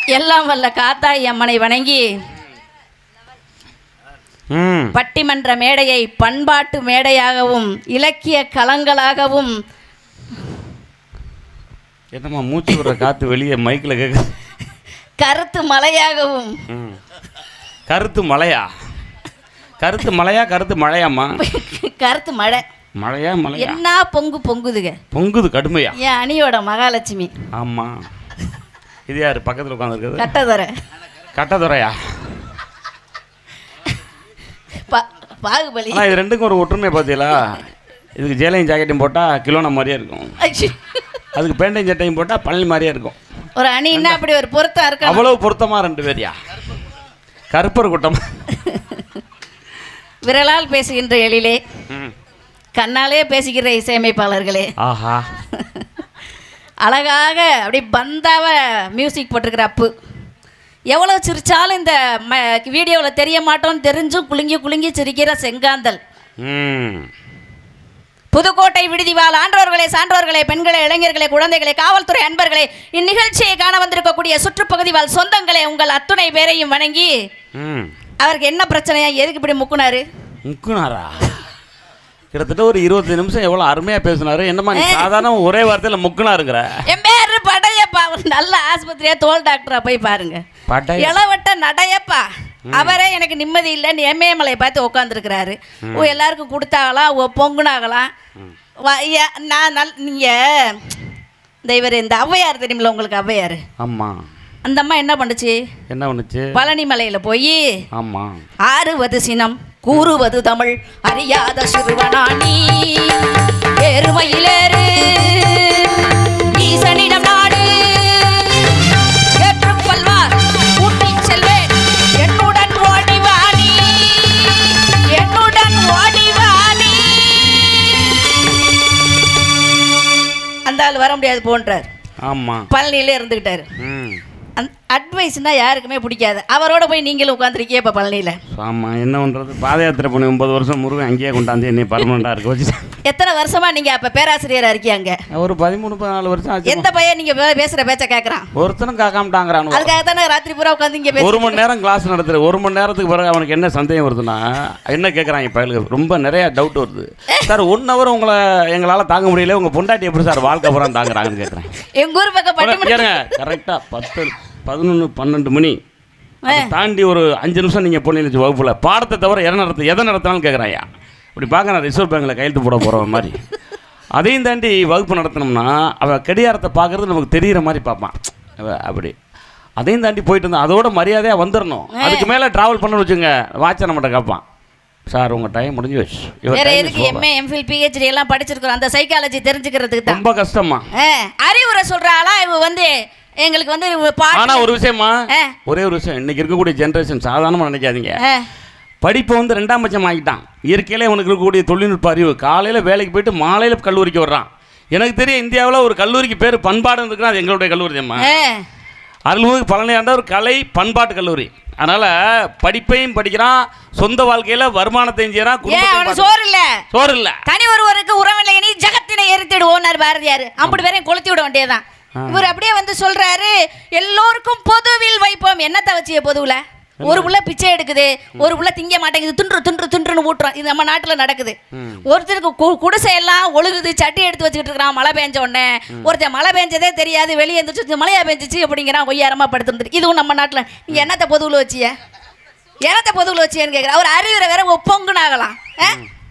எல்லாம் வல்ல காத்தாய் அம்மனை வணங்கி ம் பட்டிமன்ற மேடையை பண்பாட்டு மேடையாகவும் இலக்கிய களங்களாகவும் என்னம்மா மூச்சு விடுற காற்று வெளியே மைக்கில் கேட்க கருத்து மலையாகவும் ம் கருத்து மழையா கருத்து மழையா கருத்து மழையாம்மா கருத்து மழை மழையா மழையா என்ன பொங்கு பொங்குதுங்க பொங்குது கடுமையா என் அணியோட மகாலட்சுமி ஆமாம் இது யார் பக்கத்தில் உட்காந்துருக்குது கட்டதொரை கட்டதுறையா பா பாகுபலி ஆனால் இது ரெண்டுக்கும் ஒரு ஒற்றுமை பார்த்தீங்களா இதுக்கு ஜேலையும் ஜாக்கெட்டையும் போட்டால் கிலோனா மாதிரியே இருக்கும் ஐயோ. அதுக்கு பேண்டையும் சட்டையும் போட்டால் பழனி மாதிரியே இருக்கும் ஒரு அணின்னா அப்படி ஒரு பொருத்தம் இருக்கணும் அவ்வளவு பொருத்தமாக ரெண்டு பேரியா கருப்பர் கூட்டம் விரலால் பேசுகின்ற எழிலே ம் கண்ணாலே பேசுகிற இசையமைப்பாளர்களே ஆஹா அழகாக அப்படி பந்தாவ மியூசிக் போட்டிருக்கிற அப்பு எவ்வளோ சிரிச்சாலும் இந்த ம வீடியோவில் தெரிய மாட்டோம்னு தெரிஞ்சும் குலுங்கி குலுங்கி சிரிக்கிற செங்காந்தல் ம் புதுக்கோட்டை விடுதிவாழ் ஆன்றோர்களே சான்றோர்களே பெண்களே இளைஞர்களே குழந்தைகளே காவல்துறை அன்பர்களே இந்நிகழ்ச்சியை காண வந்திருக்கக்கூடிய சுற்றுப்பகுதி வாழ் சொந்தங்களே உங்கள் அத்துணை பேரையும் வணங்கி ம் அவருக்கு என்ன பிரச்சனையா எதுக்கு இப்படி முக்குனாரு முக்குனாரா கிட்டத்தட்ட ஒரு இருபத்தி நிமிஷம் எவ்வளோ அருமையாக பேசினாரு என்னம்மா நீ சாதாரண ஒரே வார்த்தையில் முக்குனாருங்கிற என் பேரு படையப்பா அவர் நல்ல ஆஸ்பத்திரியா தோல் டாக்டரா போய் பாருங்க படைய இளவட்ட நடையப்பா அவரே எனக்கு நிம்மதி இல்லைன்னு எம்ஏமலையை பார்த்து உட்காந்துருக்கிறாரு ஓ எல்லாருக்கும் கொடுத்தாகலாம் ஓ பொங்குனாகலாம் வா- ஏ- நான் நல் நீங்கள் இந்த இவர் இந்த ஔவையார் தெரியுமில்ல உங்களுக்கு ஔவையார் ஆமாம் அந்த அம்மா என்ன பண்ணுச்சு என்ன பண்ணுச்சு பழனி மலையில் போய் ஆமாம் ஆறுவது சினம் கூறுவது தமிழ் அறியாத சிறுவனானி ஏறுமையிலேறு ஈசனிடம் நாடு ஏற்றுக்கொள்வார் கூட்டிச் செல்வேன் என்னுடன் ஓடிவாணி என்னுடன் ஓடிவாணி அந்த ஆள் வர முடியாது போன்றார் ஆமாம் பழனியிலே இருந்துக்கிட்டாரு ம் அந் அட்வைஸ்னால் யாருக்குமே பிடிக்காது அவரோட போய் நீங்களும் உட்காந்துருக்கீங்க இப்போ பழனியில் ஆமாம் என்ன பண்ணுறது பாத யாத்திரை பண்ணி ஒன்பது வருஷம் முருகன் அங்கேயே கொண்டாந்து என்னை பர்மனெண்ட்டாக இருக்க வச்சு எத்தனை வருஷமா நீங்கள் அப்போ பேராசிரியராக இருக்கீங்க ஒரு பதிமூணு பதினாலு வருஷம் ஆச்சு எந்த பையன் நீங்கள் பேசுகிற பேச்சை கேட்குறான் ஒருத்தனும் காக்காமட்டாங்கிறானு அதுக்காக தானே ராத்திரி பூரா உட்காந்து இங்கே பேச ஒரு மணி நேரம் கிளாஸ் நடத்துற ஒரு மணி நேரத்துக்கு பிறகு அவனுக்கு என்ன சந்தேகம் வருதுன்னா என்ன கேட்குறாங்க பயலுக்கு ரொம்ப நிறைய டவுட் வருது சார் ஒன் ஹவர் உங்களை எங்களால் தாங்க முடியல உங்கள் பொண்டாட்டி எப்படி சார் வாழ்க்கை பூரா தாங்குறாங்கன்னு கேட்குறேன் எங்கள் ஊர் பக்கம் பட்டி ஏங்க கரெக்டாக பத்து பதினொன்று பன்னெண்டு மணி அதை தாண்டி ஒரு அஞ்சு நிமிஷம் நீங்கள் போனீங்க வகுப்பில் பாடத்தை தவிர எதை நடத்த எதை நடத்தினாலும் கேட்குறாயா இப்படி பார்க்க நான் ரிசர்வ் பேங்கில் கையெழுத்து போட போகிற மாதிரி அதையும் தாண்டி வகுப்பு நடத்தினோம்னா அவள் கடிகாரத்தை பார்க்கறது நமக்கு தெரிகிற மாதிரி பார்ப்பான் அவ அப்படி அதையும் தாண்டி போயிட்டு இருந்தான் அதோட மரியாதையாக வந்துடணும் அதுக்கு மேலே ட்ராவல் பண்ணணும்னு வச்சுங்க வாட்சை நம்மகிட்ட கேட்பான் சார் உங்கள் டைம் முடிஞ்சு வச்சு இவர் வேற time is எதுக்கு over." எம்ஏ எம்ஃபில் பிஹெச்டி எல்லாம் படிச்சிருக்கிறோம் அந்த சைக்காலஜி தெரிஞ்சுக்கிறதுக்கு தான் ரொம்ப கஷ்டமா ஆ, அறிவுரை சொல்கிறாளா இவ வந்து எங்களுக்கு வந்து இவ பாட்டு ஆனால் ஒரு விஷயமா ஆ. ஒரே ஒரு விஷயம் இன்னைக்கு இருக்கக்கூடிய ஜென்ரேஷன் சாதாரணமாக நினைக்காதீங்க ஆ, படிப்பை வந்து ரெண்டாம் பட்சம் ஆகிட்டான் இயற்கையிலே அவனுக்கு இருக்கக்கூடிய தொழில்நுட்ப அறிவு காலையில் வேலைக்கு போயிட்டு மாலையில் கல்லூரிக்கு வர்றான் எனக்கு தெரியும் இந்தியாவில் ஒரு கல்லூரிக்கு பேர் பண்பாடு இருக்குன்னா அது எங்களுடைய கல்லூரி தான் ஆ. அருள்மிகு பழனி ஆண்ட ஒரு கலை பண்பாட்டு கல்லூரி அதனால் படிப்பையும் படிக்கிறான் சொந்த வாழ்க்கையில் வருமானத்தையும் செய்கிறான் ஏன் குடும்பத்தையும் அவனுக்கு பார்த்துக்கிறான். சோறு இல்ல சோறு இல்லை தனி ஒருவருக்கு உறவில்லை நீ ஜகத்தினை எரித்திடுவோன்னார் பாரதியார் அப்படி பேரையும் கொளுத்தி விட வேண்டியதுதான் இவர் அப்படியே வந்து சொல்றாரு எல்லோருக்கும் பொதுவில் வைப்போம் என்னத்தை வச்சிய பொதுவுல ஒரு புள்ள பிச்சை எடுக்குது ஒரு புள்ள திங்க மாட்டேங்குது துன்று துன்று துன்றுன்னு ஊட்டுறோம் இது நம்ம நாட்டுல நடக்குது ஒருத்தருக்கு கு- குடிசை எல்லாம் ஒழுகுது சட்டி எடுத்து வச்சுக்கிட்டு இருக்கிறான் மழை பெஞ்ச உடனே ஒருத்தன் மழை பெஞ்சதே தெரியாது வெளியே எந்திரிச்சு மழையா பெஞ்சிச்சு அப்படிங்கிறான் ஒய்யாரமா படுத்துருந்து இதுவும் நம்ம நாட்டுல நீங்க என்னத்தை பொதுவில் வச்சிய என்னத்தை பொதுவில் வச்சியன்னு கேட்குறேன் அவர் அறிவுரை வேற ஒப்பொங்குனாகலாம் ஆ?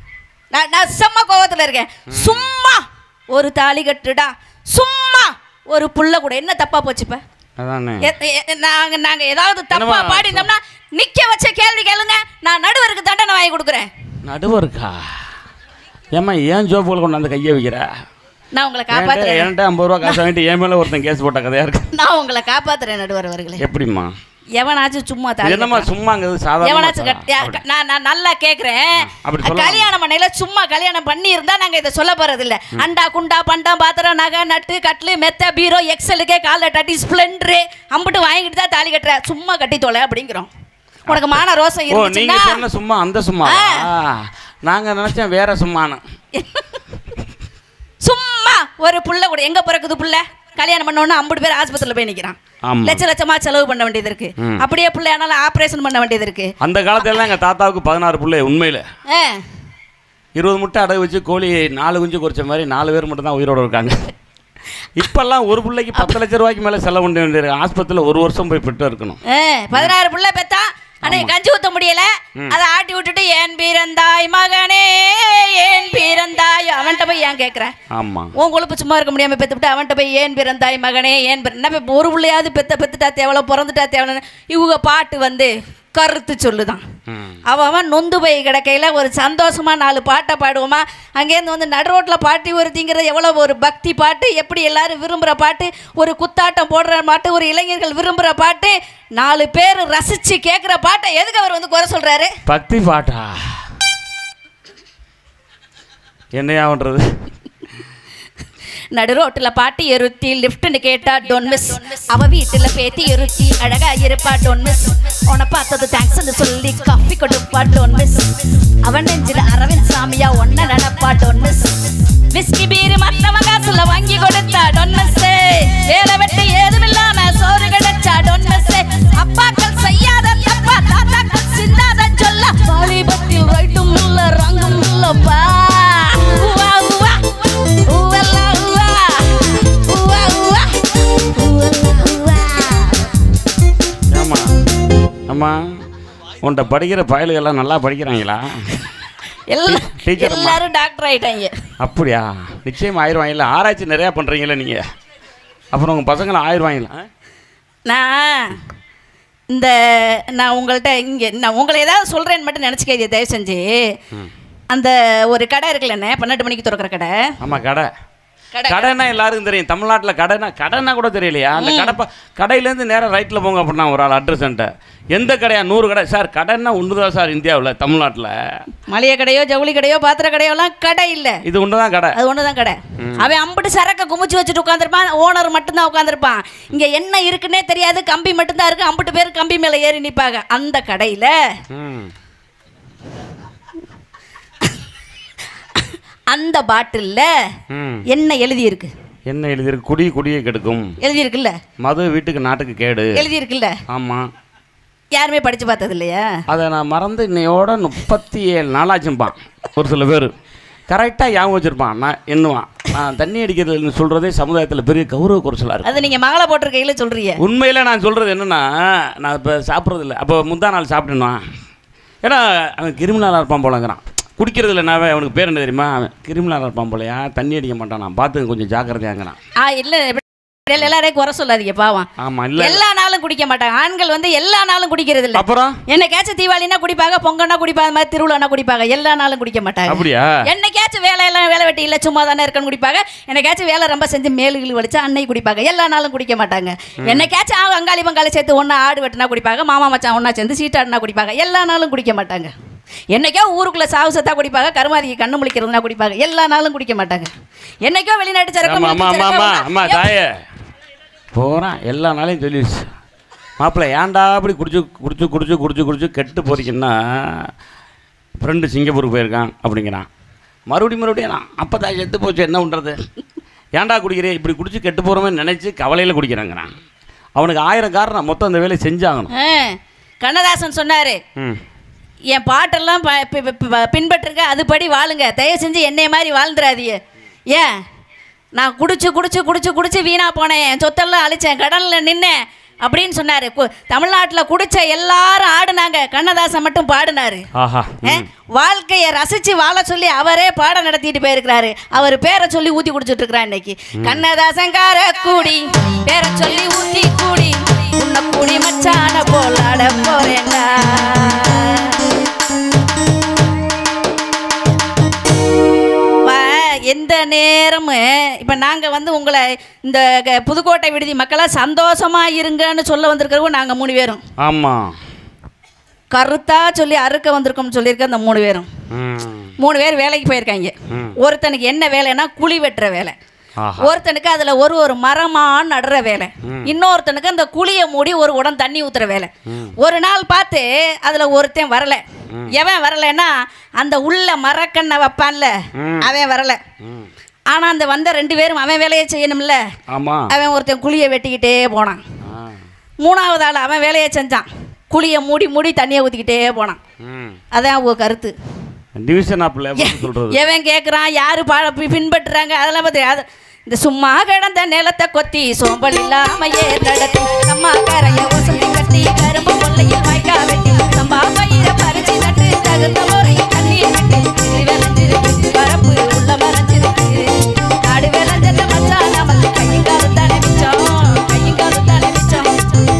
நான் நான் செம்ம கோவத்தில் இருக்கேன் சும்மா ஒரு தாலி கட்டுடா சும்மா ஒரு புள்ள கூட என்ன தப்பா போச்சு இப்ப அதானே எ- எ- நாங்க நாங்க ஏதாவது தப்பா என்னம்மா? பாடினோம்னா நிக்க வச்ச கேள்வி கேளுங்க நான் நடுவருக்கு தண்டனை வாங்கி கொடுக்குறேன் நடுவருக்கா ஏம்மா ஏன் ஜோப்புகள் கொண்டாந்து கையை வைக்கிற நான் உங்களை என்கிட்ட காப்பாத்துறேன் என்கிட்ட ஐம்பது ரூபா காசு வாங்கிட்டு என் மேலே ஒருத்தன் கேஸ் போட்ட கதையாக இருக்கு நான் உங்களை காப்பாத்துறேன் நடுவர் அவர்களே எப்படிம்மா எவனாச்சும் சும்மா இது தாலி என்னம்மா கட்டுறான். சும்மாங்கிறது சாதாரண எவனாச்சும் கட்- யா- நான் நான் நல்லா கேக்குறேன் அப்படி சொல்லலாமா? கல்யாணம் பண்ணையில சும்மா கல்யாணம் பண்ணி இருந்தா நாங்க இதை சொல்ல போறது இல்ல அண்டா குண்டா பண்டம் பாத்திரம் நகை நட்டு கட்லு மெத்த பீரோ எக்ஸலுக்கே காலில் தட்டி ஸ்ப்ளெண்டரு அம்பிட்டு வாங்கிட்டு தான் தாலி கட்டுற சும்மா கட்டி தொலை அப்படிங்கிறோம் உனக்கு மான ரோசம் ஓ நீங்க இருந்துச்சுன்னா சொன்ன சும்மா அந்த சும்மா நாங்க நினைச்சோம் வேற சும்மான்னு சும்மா ஒரு புள்ள கூட எங்க பிறக்குது புள்ள கல்யாணம் பண்ண உடனே ஐம்பது பேர் ஆஸ்பத்திரியில் போய் நிற்கிறான் ஆமா. லட்ச லட்சமா செலவு பண்ண வேண்டியது இருக்கு ம். அப்படியே பிள்ளையானாலும் ஆப்ரேஷன் பண்ண வேண்டியது இருக்கு அந்த காலத்துல எங்கள் தாத்தாவுக்கு பதினாறு பிள்ளை உண்மையில் ஆ, இருபது முட்டை அடகு வச்சு கோழி நாலு குஞ்சு குறிச்ச மாதிரி நாலு பேர் மட்டும் தான் உயிரோட இருக்காங்க இப்பெல்லாம் ஒரு பிள்ளைக்கு பத்து லட்ச ரூபாய்க்கு மேலே செலவு பண்ண வேண்டியிருக்கு ஆஸ்பத்திரியில் ஒரு வருஷம் போய் பெற்று இருக்கணும் ஆ, பதினாறு புள்ள பெத்தா அன்னைக்கு கஞ்சி ஊத்த முடியல அதை ஆட்டி விட்டுட்டு ஏன் பிறந்தாய் மகனே ஏன் பிறந்தாய் அவன்கிட்ட போய் ஏன் கேட்குற ஆமாம் உன் கொழுப்பு சும்மா இருக்க முடியாம பெத்துவிட்டு அவன்கிட்ட போய் ஏன் பிறந்தாய் மகனே ஏன் பிற- என்ன இப்ப ஒரு பிள்ளையாவது பெத்த பெத்துட்டா தேவல பிறந்துட்டா தேவல இவங்க பாட்டு வந்து கருத்து சொல்லுதான் ம் அவன் அவன் நொந்து போய் கிடக்கையில் ஒரு சந்தோஷமா நாலு பாட்டை பாடுவோமா அங்கேருந்து வந்து நடு ரோட்டில் பாட்டி ஒருத்திங்கிறது எவ்வளோ ஒரு பக்தி பாட்டு எப்படி எல்லாரும் விரும்புகிற பாட்டு ஒரு குத்தாட்டம் போடுற பாட்டு ஒரு இளைஞர்கள் விரும்புகிற பாட்டு நாலு பேர் ரசித்து கேட்குற பாட்டை எதுக்கு அவர் வந்து குறை சொல்கிறாரு பக்தி பாட்டா என்னையா பண்ணுறது நடு ரோட்டில் பாட்டி எருத்தி லிஃப்ட்னு கேட்டா டொன் மிஸ் அவ வீட்டுல பேத்தி எருத்தி அழகா இருப்பா டொன் மிஸ் உன பார்த்தது தேங்க்ஸ்னு சொல்லி காஃபி கொடுப்பா டொன் மிஸ் அவன் நெஞ்சில அரவிந்த் சாமியா ஒன்ன நினப்பா டொன் மிஸ் விஸ்கி பீரு மத்தவங்க காசுல வாங்கி கொடுத்தா டொன் மிஸ் வேலை வெட்டி ஏதும் இல்லாம சோறு கிடைச்சா டொன் மிஸ் அப்பாக்கள் செய்யாத தப்பா தாத்தாக்கள் சிந்தாத சொல்ல வாலிபத்தில் ரைட்டும் இல்ல ரங்கும் இல்லப்பா உவா உவா உவலா உவா உவா உவா உவலா உவா ஆமா ஆமா உன்கிட்ட படிக்கிற பயலுகள்லாம் நல்லா படிக்கிறாங்களா எல்லாம் டீச்சர் அம்மா. எல்லாரும் டாக்டர் ஆயிட்டாங்க அப்படியா நிச்சயம் ஆயிடுவாங்கல்ல ஆராய்ச்சி நிறையா பண்ணுறீங்களே நீங்கள் அப்புறம் உங்கள் பசங்களை ஆயிடுவாங்களா நான் இந்த நான் உங்கள்கிட்ட இங்கே நான் உங்களை ஏதாவது சொல்கிறேன்னு மட்டும் நினச்சிக்காதீங்க தயவு செஞ்சு அந்த ஒரு கடை இருக்குல்லண்ணே பன்னெண்டு மணிக்கு திறக்கிற கடை ஆமாம் கடை கடை கடைன்னா எல்லாருக்கும் தெரியும் தமிழ்நாட்டில் கடைனா கடைன்னா கூட தெரியலையா அந்த கடை ப கடையிலேருந்து நேராக ரைட்டில் போங்க அப்படின்னா ஒரு ஆள் அட்ரஸ் எந்த கடையா நூறு கடை சார் கடைன்னா ஒன்று தான் சார் இந்தியாவில் தமிழ்நாட்டில் மளிகை கடையோ ஜவுளி கடையோ பாத்திர கடையோலாம் கடை இல்லை இது ஒன்று தான் கடை அது ஒன்று தான் கடை அவன் அம்பிட்டு சரக்கை குமிச்சு வச்சுட்டு உட்காந்துருப்பான் ஓனர் மட்டும்தான் உட்காந்துருப்பான் இங்கே என்ன இருக்குன்னே தெரியாது கம்பி மட்டும்தான் இருக்கு அம்பிட்டு பேர் கம்பி மேலே ஏறி நிற்பாங்க அந்த கடையில் ம் அந்த பாட்டிலில் ம் என்ன எழுதியிருக்கு என்ன எழுதியிருக்கு குடி குடியை கெடுக்கும் எழுதியிருக்குல்ல மது வீட்டுக்கு நாட்டுக்கு கேடு எழுதியிருக்குல்ல ஆமாம் யாருமே படித்து பார்த்தது இல்லையா அதை நான் மறந்து இன்னையோட முப்பத்தி ஏழு நாளாச்சும்பான் ஒரு சில பேர் கரெக்டாக ஞாபகம் வச்சுருப்பான் நான் எண்ணுவான் நான் தண்ணி அடிக்கிறதுன்னு சொல்கிறதே சமுதாயத்தில் பெரிய கௌரவ குறைச்சலாக இருக்குது அது நீங்கள் மகளை போட்டிருக்கையில் சொல்கிறீங்க உண்மையில் நான் சொல்கிறது என்னென்னா நான் இப்போ சாப்பிட்றது இல்லை அப்போ முந்தா நாள் சாப்பிட்டேன்னா ஏன்னா அவன் கிரிமினலாக இருப்பான் போலங்கிறான் குடிக்கிறது இல்லைனாவே அவனுக்கு பேர் என்ன தெரியுமா அவன் கிரிமினலாக இருப்பான் போலையா தண்ணி அடிக்க மாட்டான் நான் பார்த்து கொஞ்சம் ஜாக்கிரதையாங்கிறான் ஆ இல்லை எல்லாரையும் குறை சொல்லாதீங்க பாவம் ஆமாம் இல்லை எல்லா நாளும் குடிக்க மாட்டாங்க ஆண்கள் வந்து எல்லா நாளும் குடிக்கிறது இல்லை அப்புறம் என்னைக்காச்சும் தீபாவளினா குடிப்பாங்க பொங்கல்னா குடிப்பாங்க மாதிரி திருவிழானா குடிப்பாங்க எல்லா நாளும் குடிக்க மாட்டாங்க அப்படியா என்னைக்காச்சும் வேலையெல்லாம் வேலை வெட்டி இல்லை சும்மா தானே இருக்கன்னு குடிப்பாங்க என்னைக்காச்சும் வேலை ரொம்ப செஞ்சு மேலுகள் வலிச்சு அன்னை குடிப்பாங்க எல்லா நாளும் குடிக்க மாட்டாங்க என்னைக்காச்சும் ஆ- அங்காளி பங்காளி சேர்த்து ஒன்றா ஆடு வெட்டினா குடிப்பாங்க மாமா மச்சான் ஒன்றா சேர்ந்து சீட்டாடினா குடிப்பாங்க எல்லா நாளும் குடிக்க மாட்டாங்க என்னைக்கோ ஊருக்குள்ள சாவு சத்தா குடிப்பாங்க கருமாதிக்கு கண்ணு முழிக்கிறதுனா குடிப்பாங்க எல்லா நாளும் குடிக்க மாட்டாங்க என்னைக்கோ வெளிநாட்டு சரக்கு ஆமாம் ஆமாம் மிலிட்டரி ஆமாம் சரக்கு ஆமாம் ஆமாம் தாயே போகிறான் எல்லா நாளையும் சொல்லிடுச்சு மாப்பிள்ளை ஏன்டா அப்படி குடிச்சு குடிச்சு குடிச்சு குடிச்சு குடிச்சு கெட்டு போறீங்கன்னா ஃப்ரெண்டு சிங்கப்பூருக்கு போயிருக்கான் அப்படிங்கிறான் மறுபடியும் மறுபடியும் நான் அப்போ தான் செத்து போச்சு என்ன பண்ணுறது ஏன்டா குடிக்கிறே இப்படி குடிச்சு கெட்டு போகிறோமே நினச்சி கவலையில் குடிக்கிறாங்கிறான் அவனுக்கு ஆயிரம் காரணம் மொத்தம் அந்த வேலையை செஞ்சாகணும் ஆ, கண்ணதாசன் சொன்னாரு ம் என் பாட்டெல்லாம் ப- பி- பி- பி- பின்பற்றுங்க அதுபடி வாழுங்க தயவு செஞ்சு என்னைய மாதிரி வாழ்ந்துடாதீங்க ஏன் நான் குடிச்சு குடிச்சு குடிச்சு குடிச்சு வீணா போனேன் என் சொத்தெல்லாம் அழிச்சேன் கடலில் நின்னேன் அப்படின்னு சொன்னார் தமிழ்நாட்டில் குடிச்ச எல்லாரும் ஆடுனாங்க கண்ணதாசன் மட்டும் பாடினாரு ஆஹா ஏ, வாழ்க்கையை ரசிச்சு வாழ சொல்லி அவரே பாடம் நடத்திட்டு போயிருக்கிறாரு அவர் பேரை சொல்லி ஊத்தி குடிச்சிட்டு இருக்கிறார் இன்னைக்கு கண்ணதாசங்கார கூடி பேரை சொல்லி ஊத்தி கூடி உன்னை கூடி மச்சான போல் ஆட போறேன்டா வா, எந்த நேரமும் இப்போ நாங்கள் வந்து உங்களை இந்த க- புதுக்கோட்டை விடுதி மக்களாக சந்தோஷமா இருங்கன்னு சொல்ல வந்திருக்கிறவங்க நாங்கள் மூணு பேரும் ஆமாம் கருத்தா சொல்லி அறுக்க வந்திருக்கோம்னு சொல்லியிருக்க அந்த மூணு பேரும் ம் மூணு பேர் வேலைக்கு போயிருக்காங்க ம். ஒருத்தனுக்கு என்ன வேலைன்னா குழி வெட்டுற வேலை ஆஹா ஒருத்தனுக்கு அதுல ஒரு ஒரு மரமா நடுற வேலை இன்னொருத்தனுக்கு அந்த குழியை மூடி ஒரு உடம் தண்ணி ஊத்துற வேலை ஒரு நாள் பார்த்து அதுல ஒருத்தன் வரல எவன் வரலைன்னா அந்த உள்ள மரக்கண்ணை வைப்பான்ல ம். அவன் வரல ம் ஆனால் அந்த வந்த ரெண்டு பேரும் அவன் வேலையை செய்யணும்ல ஆமாம் அவன் ஒருத்தன் குழியை வெட்டிக்கிட்டே போனான் ஆ மூணாவது ஆள் அவன் வேலையை செஞ்சான் குழியை மூடி மூடி தண்ணியை ஊற்றிக்கிட்டே போனான் ம் அதான் அவங்க கருத்து டிவிஷன் ஆஃப் லேபர் சொல்கிறது எவன் கேட்குறான் யார் பா பி- பின்பற்றுறாங்க அதெல்லாம் பற்றி அது இந்த சும்மா கிடந்த நிலத்தை கொத்தி சோம்பல் இல்லாமையே நடத்தி அம்மா கரைய ஒசந்தி கட்டி கரும்பு கொள்ளையில் வாய்க்கா வெட்டி சம்பா பயிர பறிச்சு நட்டு தகுந்த முறையில் தண்ணியை விட்டு இது விளைஞ்சிருக்கு வரப்பு உள்ள மறைஞ்சிருக்கு நாடு விளைஞ்சத மச்சான் நமக்கு கையும் காலும் தானே மிச்சம் கையும் காலும் தானே மிச்சம்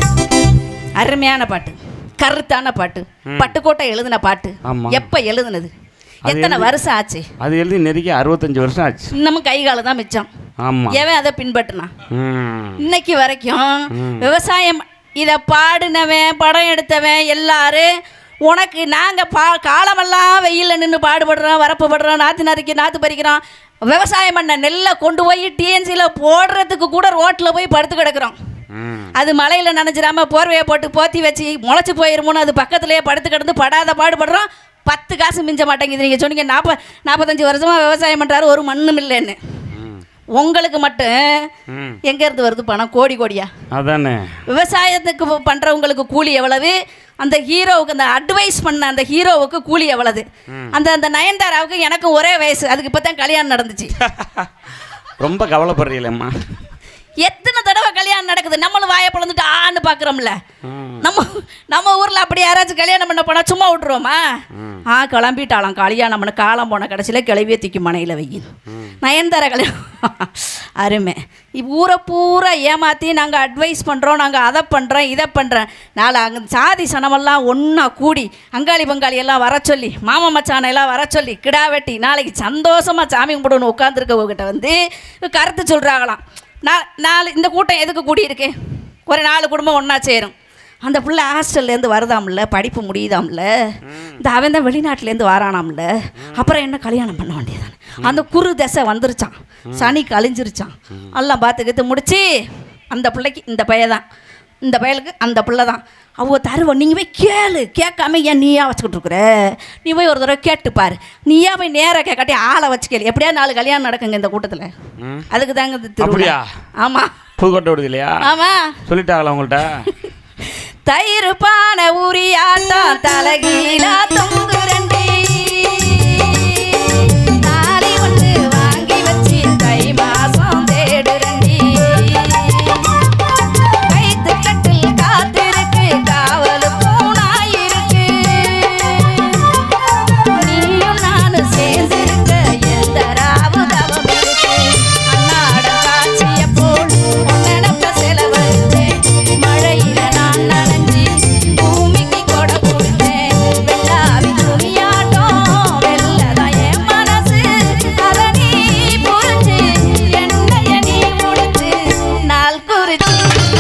அருமையான பாட்டு கருத்தான பாட்டு பட்டுக்கோட்டை எழுதின பாட்டு ஆமா. எப்ப எழுதுனது அது எத்தனை எழுதி- வருஷம் ஆச்சு அது எழுதி நெருக்கி அறுபத்தஞ்சு வருஷம் ஆச்சு இன்னமும் கை கால தான் மிச்சம் ஆமாம் எவன் அதை பின்பற்றினான் ம் இன்னைக்கு வரைக்கும் விவசாயம் இதை பாடினவன் படம் எடுத்தவன் எல்லாரும் உனக்கு நாங்கள் பா காலமெல்லாம் வெயிலில் நின்று பாடுபடுறோம் வரப்புப்படுறோம் நாற்று நறுக்கி நாற்று பறிக்கிறோம் விவசாயம் பண்ண நெல்லை கொண்டு போய் டிஎன்சியில் போடுறதுக்கு கூட ரோட்டில் போய் படுத்து கிடக்குறோம் ம் அது மலையில் நனைஞ்சிடாம போர்வையை போட்டு போத்தி வச்சு முளைச்சி போயிருமோன்னு அது பக்கத்துலேயே படுத்து கிடந்து படாத பாடுபடுறோம் பத்து காசு மிஞ்ச மாட்டேங்குது நீங்கள் சொன்னீங்க நாற்ப நாற்பத்தஞ்சு வருஷமாக விவசாயம் பண்ணுறாரு ஒரு மண்ணும் இல்லைன்னு ம் உங்களுக்கு மட்டும் ம் எங்கேருந்து வருது பணம் கோடி கோடியா அதானே விவசாயத்துக்கு ப- பண்றவங்களுக்கு கூலி எவ்வளவு அந்த ஹீரோவுக்கு அந்த அட்வைஸ் பண்ண அந்த ஹீரோவுக்கு கூலி எவ்வளவு அந்த அந்த நயன்தாராவுக்கு எனக்கு ஒரே வயசு அதுக்கு இப்போ தான் கல்யாணம் நடந்துச்சு ரொம்ப கவலைப்படுறீங்களேம்மா எத்தனை தடவை கல்யாணம் நடக்குது நம்மளும் வாயை பிளந்துட்டு ஆன்னு பார்க்குறோம்ல ம் நம்ம நம்ம ஊரில் அப்படி யாராச்சும் கல்யாணம் பண்ண போனால் சும்மா விட்ருவோமா ஆ கிளம்பிட்டாளாம் கல்யாணம் பண்ண காலம் போன கடைசியில் கிளவியே தூக்கி மனையில் வையும் நயன்தார கல்யாணம் அருமை இப் ஊரை பூரா ஏமாற்றி நாங்கள் அட்வைஸ் பண்ணுறோம் நாங்கள் அதை பண்ணுறோம் இதை பண்ணுறோம் நாளை அங்கே சாதி சனமெல்லாம் ஒன்றா கூடி அங்காளி பங்காளி எல்லாம் வர சொல்லி மாமா மச்சானை எல்லாம் வர சொல்லி கிடா வெட்டி நாளைக்கு சந்தோஷமாக சாமி கும்பிடுன்னு உட்காந்துருக்கவங்கிட்ட வந்து கருத்து சொல்கிறாங்களாம் நான் நாலு இந்த கூட்டம் எதுக்கு கூடியிருக்கு ஒரு நாலு குடும்பம் ஒன்றா சேரும் அந்த பிள்ளை ஹாஸ்டல்லேருந்து வருதாம்ல படிப்பு முடியுதாம்ல இந்த அவன் தான் வெளிநாட்டிலேருந்து வாரானாம்ல அப்புறம் என்ன கல்யாணம் பண்ண வேண்டியதானே அந்த குரு தசை வந்துருச்சான் சனி கழிஞ்சிருச்சான் எல்லாம் பார்த்துக்கிட்டு முடிச்சு அந்த பிள்ளைக்கு இந்த பையன் தான் இந்த பயலுக்கு அந்த பிள்ளை தான் அவங்க தருவோம் நீங்கள் போய் கேளு கேட்காம ஏன் நீயா வச்சுக்கிட்டு இருக்கிற நீ போய் ஒரு தடவை கேட்டு பாரு நீயா போய் நேராக கேட்காட்டி ஆளை வச்சு கேளு எப்படியா நாலு கல்யாணம் நடக்குங்க இந்த கூட்டத்தில் ம் அதுக்கு தாங்க இந்த திருவிழா அப்படியா? ஆமாம் புதுக்கோட்டை விடுது இல்லையா ஆமாம் சொல்லிட்டாங்களா உங்கள்கிட்ட தயிர் பானை உரியாட்டம் தலகீழா தொங்குரண்டி தாலி ஒன்று வாங்கி வச்சு தை மாசம் தேடுரண்டி கைத்து கட்டில் காத்திருக்கு காவலு பூனாயிருக்கு நீயும் நானும் சேர்ந்திருக்க எந்த ராவு தவம் இருக்கு அன்னாட காட்சிய போல் உன்னெனப்ப செலவழிச்சேன் மழையில நான் நனைஞ்சி பூமிக்கு கொடை கொடுத்தேன் வெள்ளாவி துணியாட்டம் வெள்ளதான் என் மனசு அத நீ புரிஞ்சு என்னைய நீ முடிச்சு நாள் குறிச்சு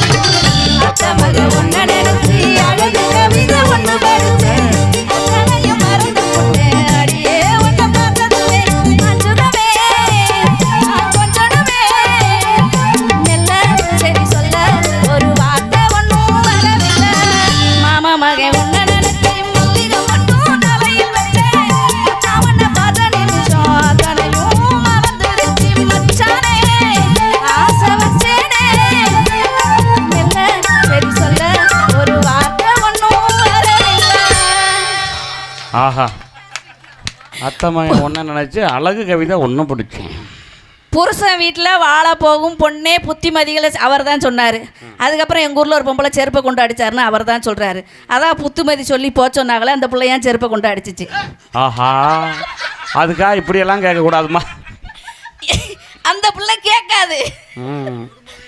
அத்தமக ஒன்ன நினைச்சு அழகு கவிதை ஒண்ணு படிச்சேன் அத்தனையும் மறந்து போட்டேன் அடியே உன்னை பார்த்ததுமே அஞ்சுதமே நான் கொஞ்சணுமே மெல்ல சரி சொல்ல ஒரு வார்த்தை ஒன்றும் வரவில்லை மாமா மகன் உன்னை நினைச்சு முத்திகம் மட்டும் தலையில் வச்சேன் நான் உன்னை பார்த்த நிமிஷம் அத்தனையும் மறந்துருச்சு மச்சானே ஆசை வச்சேனே மெல்ல சரி சொல்ல ஒரு வார்த்தை ஒன்றும் வரவில்லை ஆஹா அத்தை மகன் ஒன்றை நினச்சி அழகு கவிதை ஒன்றும் பிடிச்சேன் புருஷன் வீட்டில் வாழ போகும் பொண்ணே புத்திமதிகளை அவர் தான் சொன்னார் அதுக்கப்புறம் எங்கள் ஊரில் ஒரு பொம்பளை செருப்பை கொண்டு அடிச்சாருன்னு அவர் தான் சொல்கிறாரு அதான் புத்துமதி சொல்லி போச்சோன்னாங்களே அந்த பிள்ளை ஏன் செருப்பை கொண்டு அடிச்சிச்சு ஆஹா அதுக்கா இப்படியெல்லாம் கேட்கக்கூடாதுமா அந்த பிள்ளை கேட்காது ம்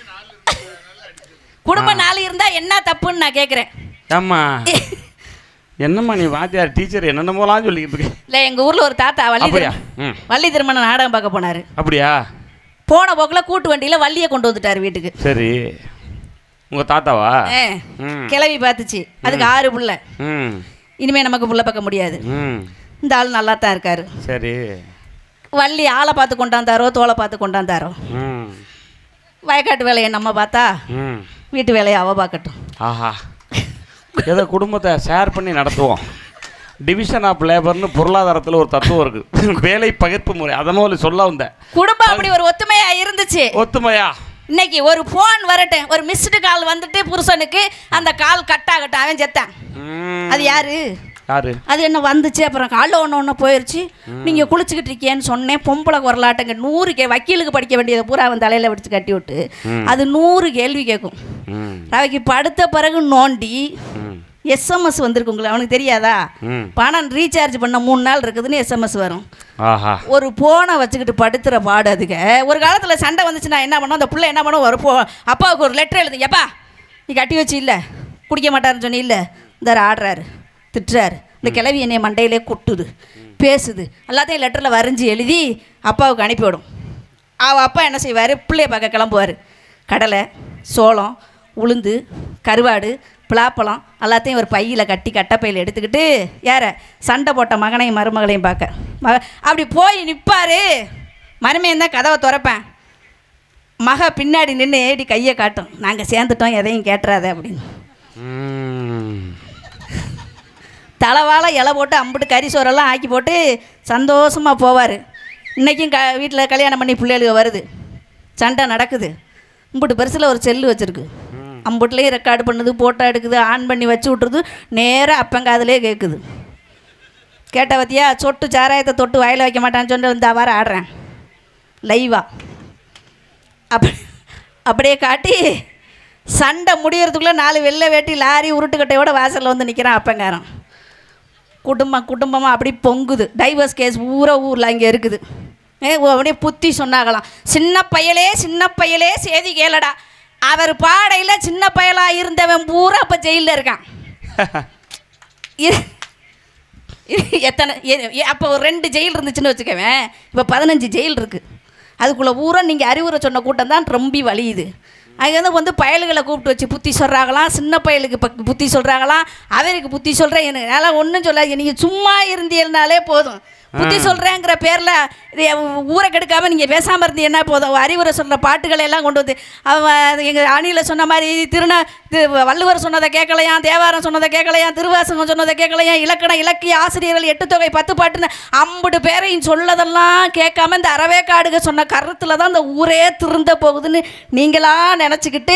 குடும்பம் நாலு இருந்தால் என்ன தப்புன்னு நான் கேட்குறேன் ஏம்மா என்னம்மா நீ வாத்தியார் டீச்சர் என்னென்னமோலாம் சொல்லிக்கிட்டு இருக்க இல்லை எங்கள் ஊரில் ஒரு தாத்தா வள்ளி அப்படியா திரு- ம் வள்ளி திருமணம் நாடகம் பார்க்க போனார் அப்படியா போன போக்கில் கூட்டு வண்டியில் வள்ளியை கொண்டு வந்துட்டார் வீட்டுக்கு சரி உங்கள் தாத்தாவா ஏ, ம் கிளவி பார்த்துச்சு அதுக்கு ஆறு புள்ள ம் இனிமேல் நமக்கு புள்ள பார்க்க முடியாது ம் இந்த ஆள் நல்லா தான் இருக்காரு சரி வள்ளி ஆளை பார்த்து கொண்டாந்தாரோ தோலை பார்த்து கொண்டாந்தாரோ ம் வயக்காட்டு வேலையை நம்ம பார்த்தா ம் வீட்டு வேலையை அவ பார்க்கட்டும் ஆஹா ஏதோ குடும்பத்தை ஷேர் பண்ணி நடத்துவோம் டிவிஷன் ஆஃப் லேபர்னு பொருளாதாரத்தில் ஒரு தத்துவம் இருக்கு வேலை பகிர்ப்பு முறை அதனால் சொல்ல வந்தேன் குடும்பம் அப்படி ஒரு ஒத்துமையா இருந்துச்சு ஒத்துமையா இன்னைக்கு ஒரு போன் வரட்டும் ஒரு மிஸ்டு கால் வந்துட்டு புருஷனுக்கு அந்த கால் கட் ஆகட்டும் அவன் செத்தான் ம், அது யாரு யாரு அது என்ன வந்துச்சு அப்புறம் காலைல ஒன்று ஒன்று போயிடுச்சு நீங்கள் குளிச்சுக்கிட்டு இருக்கேன்னு சொன்னேன் பொம்பளை குரலாட்டங்க நூறு கே வக்கீலுக்கு படிக்க வேண்டியதை பூரா அவன் தலையில் வச்சு கட்டி விட்டு அது நூறு கேள்வி கேட்கும் ம் அவைக்கு படுத்த பிறகு நோண்டி ம் எஸ்எம்எஸ் வந்திருக்கு உங்களுக்கு அவனுக்கு தெரியாதா ம் பணம் ரீசார்ஜ் பண்ண மூணு நாள் இருக்குதுன்னு எஸ்எம்எஸ் வரும் ஆஹா ஒரு போனை வச்சுக்கிட்டு படுத்துற பாடு அதுக்கு ஒரு காலத்தில் சண்டை வந்துச்சுன்னா என்ன பண்ணோம் அந்த புள்ள என்ன பண்ணும் ஒரு போ அப்பாவுக்கு ஒரு லெட்டர் எழுதுங்க எப்பா நீ கட்டி வச்சு இல்லை குடிக்க மாட்டாருன்னு சொன்னி இல்லை இந்த ஆடுறாரு திட்டுறாரு இந்த கிளவி என்னை மண்டையிலே கொட்டுது பேசுது எல்லாத்தையும் லெட்டரில் வரைஞ்சி எழுதி அப்பாவுக்கு அனுப்பிவிடும் அவள் அப்பா என்ன செய்வார் பிள்ளைய பார்க்க கிளம்புவார் கடலை சோளம் உளுந்து கருவாடு பிளாப்பழம் எல்லாத்தையும் ஒரு பையில் கட்டி கட்டப்பையில் எடுத்துக்கிட்டு யார சண்டை போட்ட மகனையும் மருமகளையும் பார்க்க மக அப்படி போய் நிற்பாரு மருமையன் தான் கதவை திறப்பேன் மக பின்னாடி நின்று ஏடி கையை காட்டும் நாங்கள் சேர்ந்துட்டோம் எதையும் கேட்டுறாத அப்படின்னு ம் தலைவாழ இலை போட்டு அம்பிட்டு கறி சோறெல்லாம் ஆக்கி போட்டு சந்தோஷமாக போவார் இன்றைக்கும் க வீட்டில் கல்யாணம் பண்ணி பிள்ளைகளுக்கு வருது சண்டை நடக்குது அம்புட்டு பெருசில் ஒரு செல்லு வச்சுருக்கு அம்புட்டுலேயும் ரெக்கார்டு பண்ணுது ஃபோட்டோ எடுக்குது ஆன் பண்ணி வச்சு விட்ருது நேராக அப்பங்காதுலேயே கேட்குது கேட்ட பத்தியா சொட்டு சாராயத்தை தொட்டு வாயில் வைக்க மாட்டான்னு சொல்லி இந்த வாரம் ஆடுறேன் லைவா அப்படி அப்படியே காட்டி சண்டை முடியறதுக்குள்ளே நாலு வெள்ளை வேட்டி லாரி உருட்டுக்கட்டையோட வாசலில் வந்து நிற்கிறான் அப்பங்காரன் குடும்பம் குடும்பமாக அப்படி பொங்குது டைவர்ஸ் கேஸ் ஊரா ஊரில் அங்கே இருக்குது ஏ ஓ, அப்படியே புத்தி சொன்னாகலாம் சின்ன பயலே சின்ன பயலே சேதி கேளடா அவர் பாடையில் சின்ன பயலாக இருந்தவன் பூரா இப்போ ஜெயிலில் இருக்கான் இரு- இரு- எத்தனை அப்போ ஒரு ரெண்டு ஜெயில் இருந்துச்சுன்னு வச்சுக்கவேன் இப்போ பதினஞ்சு ஜெயில் இருக்குது அதுக்குள்ளே ஊரா நீங்கள் அறிவுரை சொன்ன கூட்டம் தான் ரொம்ப வலியுது அங்கே வந்து வந்து பயல்களை கூப்பிட்டு வச்சு புத்தி சொல்கிறாங்களாம் சின்ன பயலுக்கு இப்போ புத்தி சொல்கிறாங்களாம் அவருக்கு புத்தி சொல்கிறேன் எனக்கு அதெல்லாம் ஒன்றும் சொல்லாது நீங்கள் சும்மா இருந்தீங்கனாலே போதும் புத்தி சொல்கிறேங்கிற பேரில் ஊரை கெடுக்காமல் நீங்கள் பேசாமல் இருந்தீங்கன்னா போதும் அறிவுரை சொல்கிற பாட்டுகளை எல்லாம் கொண்டு வந்து அவன் எங்கள் அணியில் சொன்ன மாதிரி திருநா இது வள்ளுவர் சொன்னதை கேட்கலையாம் தேவாரம் சொன்னதை கேட்கலையாம் திருவாசகம் சொன்னதை கேட்கலையாம் இலக்கண இலக்கிய ஆசிரியர்கள் எட்டு தொகை பத்து பாட்டுன்னு ஐம்பது பேரையும் சொல்லதெல்லாம் கேட்காம இந்த அறவேக்காடுக சொன்ன கருத்தில் தான் இந்த ஊரே திருந்த போகுதுன்னு நீங்களா நினச்சிக்கிட்டு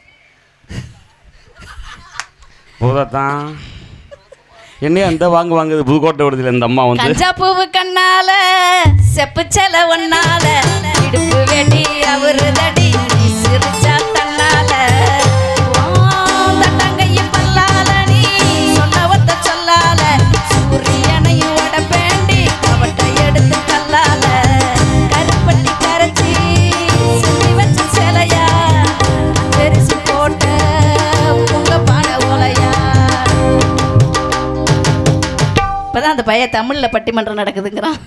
போதத்தான் என்னைய அந்த வாங்க வாங்குது புதுக்கோட்டை விடுதல இந்த அம்மா வந்து கஞ்சா பூவு கண்ணால செப்பு செல ஒன்னால இடுப்பு வெடி அவரு தடி சிரிச்சா தன்னால உன் தட்டங்கையும் பல்லால நீ சொன்னவத்த சொல்லால சூரியனையும் உடப்பேண்டி அவட்டை எடுத்து கல்லால கருப்பட்டி கரைச்சி சுத்தி வச்ச சிலையா பெருசு போட்ட உங்க பானை ஓலையா இப்போதான் அந்த பையன் தமிழில் பட்டிமன்றம் நடக்குதுங்கிறான்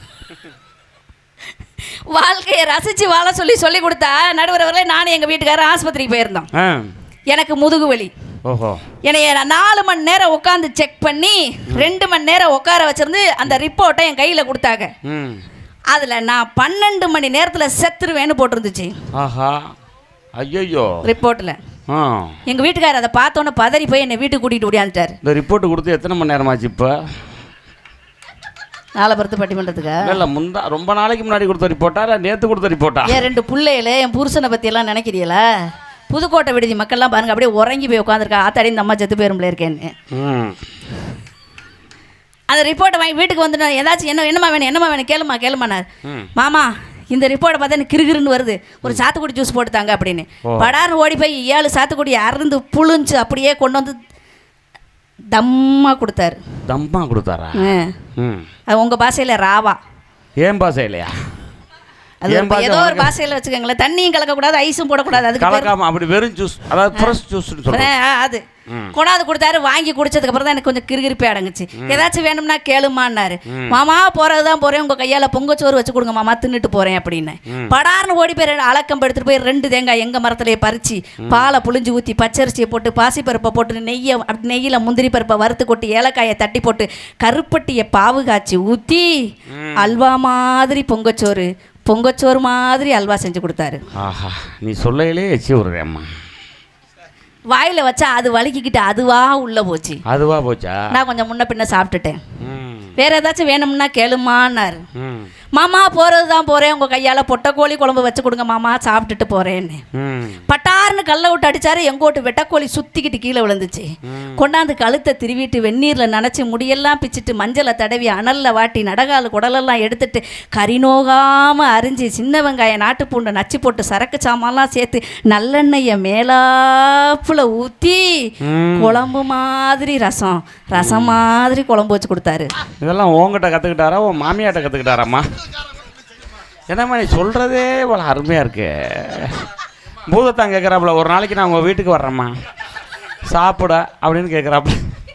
வாழ்க்கையை ரசித்து வாழ சொல்லி சொல்லி கொடுத்தா நடுவர் அவர்களே நானும் எங்கள் வீட்டுக்காரர் ஆஸ்பத்திரிக்கு போயிருந்தோம் ஆ எனக்கு முதுகு வலி ஓஹோ என்னைய நான் நாலு மணி நேரம் உட்காந்து செக் பண்ணி ரெண்டு மணி நேரம் உட்கார வச்சிருந்து அந்த ரிப்போர்ட்டை என் கையில் கொடுத்தாங்க ம் அதில் நான் பன்னெண்டு மணி நேரத்தில் செத்துருவேன்னு போட்டிருந்துச்சு ஆஹா ஐயோ ரிப்போர்ட்டில் ஆ எங்கள் வீட்டுக்காரர் அதை பார்த்தோன்னே பதறி போய் என்னை வீட்டுக்கு கூட்டிகிட்டு ஓடியாந்துட்டார் இந்த ரிப்போர்ட் கொடுத்து எத்தனை மணி நேரமாச்சு இப்போ நாலபுரத்து பட்டிமன்றத்துக்கா இல்லை இல்லை முந்தா ரொம்ப நாளைக்கு முன்னாடி கொடுத்த ரிப்போர்ட்டா இல்லை நேற்று கொடுத்த ரிப்போர்ட்டா என் ரெண்டு பிள்ளைகள என் புருஷனை பற்றியெல்லாம் நினைக்கிறீங்களா புதுக்கோட்டை விடுதி மக்கள்லாம் பாருங்க அப்படியே உறங்கி போய் உட்காந்துருக்கா ஆத்தாடி இந்த அம்மா செத்து பேரும்ல இருக்கேன்னு ம் அந்த ரிப்போர்ட்டை வாங்கி வீட்டுக்கு வந்து நான் ஏதாச்சும் என்ன என்னம்மா வேணும் என்னம்மா வேணும் கேளுமா கேளுமானார் ம் மாமா இந்த ரிப்போர்ட்டை பார்த்தா எனக்கு கிறுகிறுன்னு வருது ஒரு சாத்துக்குடி ஜூஸ் போட்டு தாங்க அப்படின்னு ஓ. படார்னு ஓடி போய் ஏழு சாத்துக்குடி அறுந்து புழிஞ்சு அப்படியே கொண்டு வந்து தம்மா கொடுத்தாரு தம்மா கொடுத்தாரா ஆ. ம் அது உங்கள் பாஷையில் ராவா ஏன் பாசை இல்லையா அது ஏன் ஒரு- பாஷை ஏதோ ஒரு உனக்கு? பாஷையில் வச்சுக்கோங்களேன் தண்ணியும் கலக்கக்கூடாது ஐஸும் போடக்கூடாது அதுக்கு பேர் கலக்காம அப்படி வெறும் ஜூஸ் அதாவது ஃப்ரெஷ் ஜூஸ்னு சொல்கிறேன் ஆ, அது கொண்டாந்து கொடுத்தாரு வாங்கி குடிச்சதுக்கு அப்புறம் தான் எனக்கு கொஞ்சம் கிறுகிறுப்பே அடங்குச்சு ஏதாச்சும் வேணும்னா கேளுமான்னாரு மாமா போறது தான் போறேன் உங்க கையால பொங்கச்சோறு வச்சு கொடுங்க மாமா தின்னுட்டு போறேன் அப்படின்னு படார்னு ஓடி போய் ரெண்டு அலக்கம் எடுத்துட்டு போய் ரெண்டு தேங்காய் எங்க மரத்திலேயே பறிச்சு பாலை புளிஞ்சு ஊத்தி பச்சரிசியை போட்டு பாசிப்பருப்பை போட்டு நெய்யை அப்படி நெய்யில முந்திரி பருப்பை வறுத்து கொட்டி ஏலக்காயை தட்டி போட்டு கருப்பட்டியை பாவு காய்ச்சி ஊத்தி அல்வா மாதிரி பொங்கச்சோறு பொங்கச்சோறு மாதிரி அல்வா செஞ்சு கொடுத்தாரு ஆஹா நீ சொல்லையிலே எச்சி விடுறேம்மா வாயில் வச்சா அது வலிக்கிக்கிட்டு அதுவா உள்ளே போச்சு அதுவா போச்சா நான் கொஞ்சம் முன்ன பின்ன சாப்பிட்டுட்டேன் ம் வேற ஏதாச்சும் வேணும்னா கேளுமான்னாரு ம் மாமா போகிறது தான் போகிறேன் உங்கள் கையால் பொட்டைக்கோழி குழம்பு வச்சு கொடுங்க மாமா சாப்பிட்டுட்டு போகிறேன்னு ம் பட்டார்னு கல்லை விட்டு அடிச்சாரு எங்கோட்டு வெட்டக்கோழி சுத்திக்கிட்டு கீழே விழுந்துச்சு கொண்டாந்து கழுத்தை திருவிட்டு வெந்நீரில் நனைச்சி முடியெல்லாம் பிச்சுட்டு மஞ்சளை தடவி அனல்ல வாட்டி நடகால் குடலெல்லாம் எடுத்துட்டு கறி நோகாம அரிஞ்சு சின்ன வெங்காயம் நாட்டு பூண்டை நச்சு போட்டு சரக்கு சாமான்லாம் சேர்த்து நல்லெண்ணெயை மேலாப்புல ஊற்றி ம். குழம்பு மாதிரி ரசம் ரசம் மாதிரி குழம்பு வச்சு கொடுத்தாரு இதெல்லாம் உங்ககிட்ட கற்றுக்கிட்டாரா உன் மாமியாட்ட கற்றுக்கிட்டாராம்மா என்னம்மா நீ சொல்கிறதே இவ்வளோ அருமையாக இருக்கு பூதத்தான் கேட்குறாப்புல ஒரு நாளைக்கு நான் உங்கள் வீட்டுக்கு வர்றேம்மா சாப்பிட அப்படின்னு கேட்குறாப்புல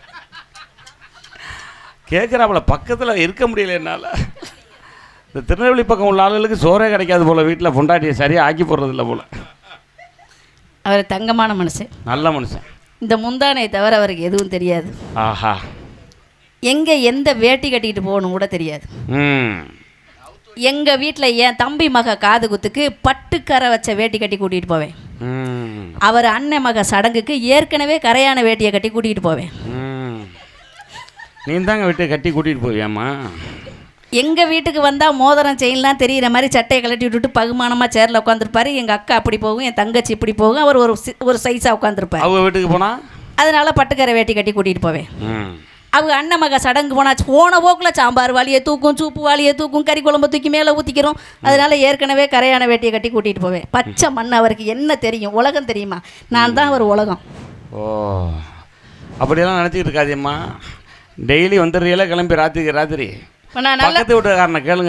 கேட்குறாப்புல பக்கத்தில் இருக்க முடியல என்னால் இந்த திருநெல்வேலி பக்கம் உள்ள ஆளுகளுக்கு சோறே கிடைக்காது போல் வீட்டில் பொண்டாட்டியை சரியாக ஆக்கி போடுறதில்ல போல் அவர் தங்கமான மனுஷன் நல்ல மனுஷன் இந்த முந்தானையை தவிர அவருக்கு எதுவும் தெரியாது ஆஹா எங்கே எந்த வேட்டி கட்டிக்கிட்டு போகணும் கூட தெரியாது ம் எங்கள் வீட்டில் என் தம்பி மக காது குத்துக்கு பட்டுக்கரை வச்ச வேட்டி கட்டி கூட்டிகிட்டு போவேன் ம் அவர் அண்ணன் மக சடங்குக்கு ஏற்கனவே கரையான வேட்டியை கட்டி கூட்டிகிட்டு போவேன் ம் நீ தாங்க விட்டு கட்டி கூட்டிகிட்டு போவியாம்மா எங்கள் வீட்டுக்கு வந்தால் மோதிரம் செயின்லாம் தெரியிற மாதிரி சட்டையை கழட்டி விட்டுட்டு பகுமானமாக சேரில் உட்காந்துருப்பாரு எங்கள் அக்கா அப்படி போகும் என் தங்கச்சி இப்படி போகும் அவர் ஒரு சி- ஒரு சைஸாக உட்காந்துருப்பார் அவங்க வீட்டுக்கு போனால் அதனால பட்டுக்கரை வேட்டி கட்டி கூட்டிகிட்டு போவேன் ம் அவங்க அண்ணன் மக சடங்கு போனாச்சு போன போக்கில் சாம்பார் வாளியை தூக்கும் சூப்பு வாளியை தூக்கும் கறி குழம்பு தூக்கி மேலே ஊற்றிக்கிறோம் அதனால ஏற்கனவே கரையான வேட்டியை கட்டி கூட்டிகிட்டு போவேன் பச்சை மண் அவருக்கு என்ன தெரியும் உலகம் தெரியுமா நான் தான் அவர் உலகம் ஓ அப்படியெல்லாம் நினச்சிக்கிட்டு இருக்காதேம்மா டெய்லி வந்துடுறீங்களா கிளம்பி ராத்திரிக்கு ராத்திரி இப்போ நான் நல்லா பக்கத்து வீட்டுக்காரனை கேளுங்க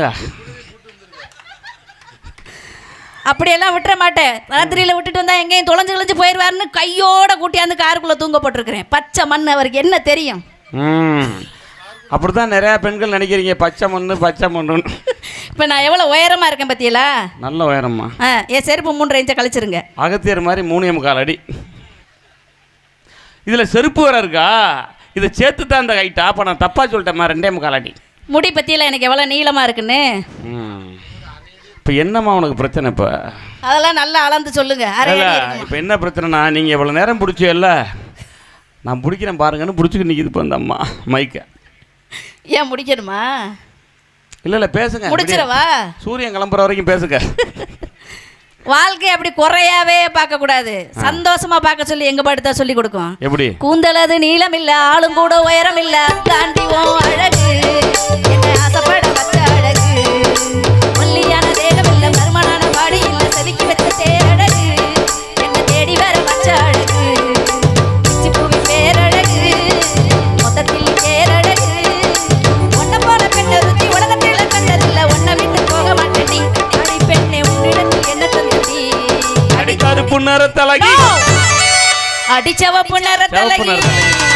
அப்படியெல்லாம் விட்டுற மாட்டேன் ராத்திரியில் விட்டுட்டு வந்தா எங்கேயும் தொலைஞ்சு கிழஞ்சு போயிடுவாருன்னு கையோட கூட்டியாந்து காருக்குள்ளே தூங்க போட்டிருக்கிறேன் பச்சை மண் அவருக்கு என்ன தெரியும் ம் அப்படி தான் நிறையா பெண்கள் நினைக்கிறீங்க பச்சை மண்ணு பச்சை மண்ணுன்னு இப்போ நான் எவ்வளோ உயரமாக இருக்கேன் பத்தியலா நல்ல உயரம்மா ஆ என் செருப்பு மூன்று இன்ச்சை கழிச்சிருங்க அகத்தியர் மாதிரி மூணே முக்கால் அடி இதில் செருப்பு வேற இருக்கா இதை சேர்த்து தான் இந்த ஹைட்டா அப்போ நான் தப்பாக சொல்லிட்டேம்மா ரெண்டே முக்கால் அடி முடி பத்தியெல்லாம் எனக்கு எவ்வளோ நீளமாக இருக்குன்னு ம் இப்போ என்னம்மா உனக்கு பிரச்சனை இப்போ அதெல்லாம் நல்லா அளந்து சொல்லுங்க அரை இல்லை அடி இருக்குமா? இப்போ என்ன பிரச்சனைனா நீங்கள் இவ்வளோ நேரம் பிடிச்சியல்ல நான் பிடிக்கிறேன் பாருங்கன்னு பிடிச்சிட்டு நிற்கிது இப்போ அந்த அம்மா மைக்கை ஏன் முடிக்கணுமா இல்லை இல்லை பேசுங்க முடிச்சிடவா சூரியன் கிளம்புற வரைக்கும் பேசுங்க வாழ்க்கை அப்படி குறையாவே பார்க்க கூடாது சந்தோஷமா பார்க்க சொல்லி எங்க பாட்டு தான் சொல்லி கொடுக்கும் எப்படி கூந்தலது நீளம் இல்ல ஆளும் கூட உயரம் இல்ல தாண்டி உன் அழகு என்ன ஆசைப்பட வச்ச அழகு மல்லியான தேகம் இல்ல மர்மனான பாடி இல்ல செதுக்கி வச்ச தேரழகு என்ன தேடி வர வச்ச அழகு பிச்சி பூவி பேரழகு மொத்தத்தில் பேரழகு உன்ன போல பெண்ண ருச்சி உலகத்தில் கண்டதில்ல உன்னை விட்டு போக மாட்டேன் அடி பெண்ணே உன்னிடத்தில் என்ன தந்தடி அடிக்காது புண்ணற தலகி அடிச்சவப்பு நிறத்தலகி சிவப்பு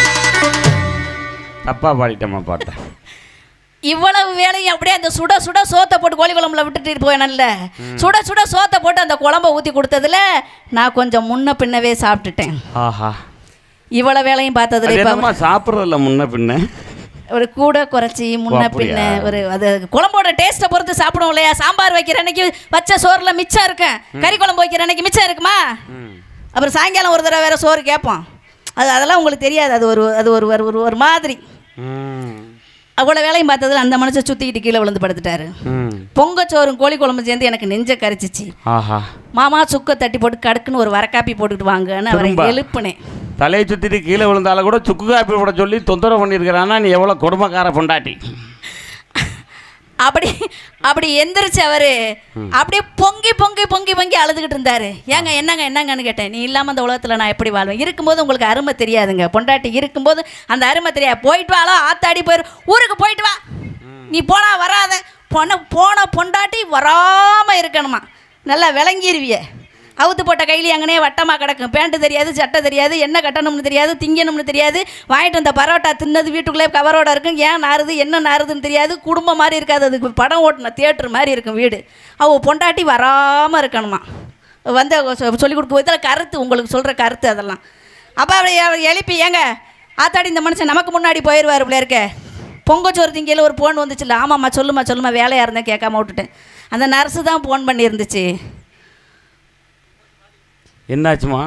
தப்பா பாடிட்டேம்மா பாட்டை இவ்வளவு வேலையும் அப்படியே அந்த சுட சுட சோத்தை போட்டு கோழி குழம்புல விட்டுட்டு போயினல்ல சுட சுட சோத்தை போட்டு அந்த குழம்ப ஊற்றி கொடுத்ததுல நான் கொஞ்சம் முன்ன பின்னவே சாப்பிட்டுட்டேன் ஆஹா இவ்வளவு வேலையும் பார்த்ததுல அது இப்போ என்னம்மா சாப்பிட்றதில்ல முன்ன பின்ன ஒரு கூட குறைச்சி முன்ன அப்படியா? பின்ன ஒரு அது குழம்போட டேஸ்ட்டை பொறுத்து சாப்பிடுவோம் இல்லையா சாம்பார் வைக்கிற அன்னைக்கு வச்ச சோறில் மிச்சம் இருக்கும் கறி குழம்பு வைக்கிற அன்னைக்கு மிச்சம் இருக்குமா ம் அப்புறம் சாயங்காலம் ஒரு தடவை வேற சோறு கேட்போம் அது அதெல்லாம் உங்களுக்கு தெரியாது அது ஒரு அது ஒரு ஒரு- ஒரு ஒரு மாதிரி ம் அவ்வளோ வேலையும் பார்த்ததுல அந்த மனுஷன் சுற்றிக்கிட்டு கீழே விழுந்து படுத்துட்டாரு ம் பொங்கச்சோறும் கோழி குழம்பு சேர்ந்து எனக்கு நெஞ்ச கரிச்சிச்சு ஆஹா மாமா சுக்க தட்டி போட்டு கடுக்குன்னு ஒரு வரக்காப்பி போட்டுக்கிட்டு வாங்கன்னு அவரை திரும்ப? எழுப்புனேன் தலையை சுற்றிட்டு கீழே விழுந்தால கூட சுக்கு காப்பி போட சொல்லி தொந்தரவு பண்ணியிருக்கிறானா நீ எவ்வளோ கொடுமைக்கார பொண்டாட்டி அப்படி அப்படி எந்திரிச்சு அவரு அப்படியே பொங்கி பொங்கி பொங்கி பொங்கி அழுதுகிட்டு இருந்தாரு ஏங்க என்னங்க என்னங்கன்னு கேட்டேன் நீ இல்லாம அந்த உலகத்துல நான் எப்படி வாழ்வேன் இருக்கும்போது உங்களுக்கு அருமை தெரியாதுங்க பொண்டாட்டி இருக்கும்போது அந்த அருமை தெரியாது போயிட்டு வாளோ ஆத்தாடி போயிரு ஊருக்கு போயிட்டு வா நீ போனா வராத போன போன பொண்டாட்டி வராம இருக்கணுமா நல்லா விளங்கிருவிய அவுத்து போட்ட கைலி அங்கனே வட்டமாக கிடக்கும் பேண்ட்டு தெரியாது சட்டை தெரியாது என்ன கட்டணும்னு தெரியாது திங்கணும்னு தெரியாது வாங்கிட்டு வந்த பரோட்டா தின்னது வீட்டுக்குள்ளே கவரோட இருக்கும் ஏன் நாறுது என்ன நாறுதுன்னு தெரியாது குடும்பம் மாதிரி இருக்காது அதுக்கு படம் ஓட்டின தியேட்டர் மாதிரி இருக்கும் வீடு அவ பொண்டாட்டி வராமல் இருக்கணுமா வந்து அவ சொ- சொல்லிக் கொடுக்க இதில் கருத்து உங்களுக்கு சொல்கிற கருத்து அதெல்லாம் அப்போ அவளை அவ- எழுப்பி ஏங்க ஆத்தாடி இந்த மனுஷன் நமக்கு முன்னாடி போயிடுவார் பிள்ளை இருக்க பொங்கச்சோறு திங்கையில் ஒரு ஃபோன் வந்துச்சுல்ல ஆமாம்மா சொல்லுமா சொல்லுமா வேலையாக இருந்தேன் கேட்காம விட்டுட்டேன் அந்த நர்ஸு தான் ஃபோன் பண்ணியிருந்துச்சு என்னாச்சுமா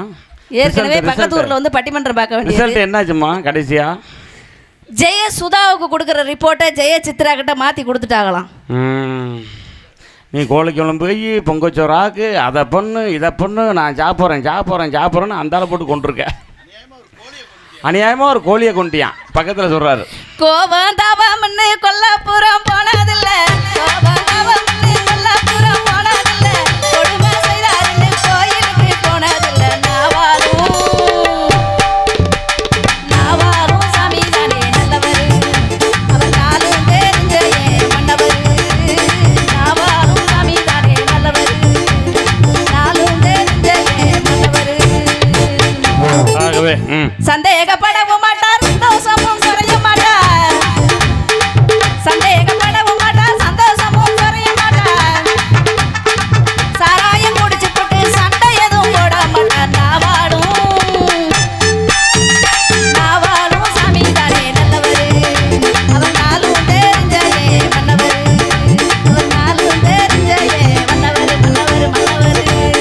ஏற்கனவே Result, பக்கத்து result. ஊர்ல வந்து பட்டிமன்றம் பார்க்க வேண்டியது ரிசல்ட் என்னாச்சும்மா கடைசியா ஜெய சுதாவுக்கு கொடுக்குற ரிப்போர்ட்டை ஜெய சித்ரா கிட்ட மாத்தி கொடுத்துட்டாங்களாம் ம். நீ கோழிக்குழம்பு போய் பொங்கச்சோறாக்கு அதை பண்ணு இதை பண்ணு நான் சாப்பிட்றேன் சாப்பிட்றேன் சாப்பிட்றேன்னு அந்தால போட்டு கொண்டிருக்க அநியாயமாக ஒரு கோழியை கொண்டியான் பக்கத்தில் சொல்கிறாரு கோபம் தாபம்னு கொல்லாப்புறம் போனதில்ல கோபம் தாபம்னு கொல்லாப்புறம் போனதில்ல கொடுமை செய்தாருன்னு கோயிலுக்கு போனதில்ல நாவாலும் நாவாலும் சாமி தானே நல்லவர் அவர் நாளும் தெரிஞ்ச ஏன் மன்னவர் நாவாலும் சாமி தானே நல்லவர் நாளும் தெரிஞ்ச ஏன் மன்னவர் ஆகவே ம் சந்தேகப்படவும் மாட்டார் சந்தோஷமும் குறைய மாட்டார் சந்தேகப்படவும் மாட்டார் சந்தோஷமும் குறைய மாட்டார் சாராயம் குடிச்சு போட்டு சண்டை எதுவும் போட மாட்டார் நாவாடும் நாவாடும் சாமி தானே நல்லவர் அவர் நாளும் தெரிஞ்ச ஏ மன்னவர் அவர் நாளும் தெரிஞ்ச ஏ மன்னவர் மன்னவர் மன்னவர்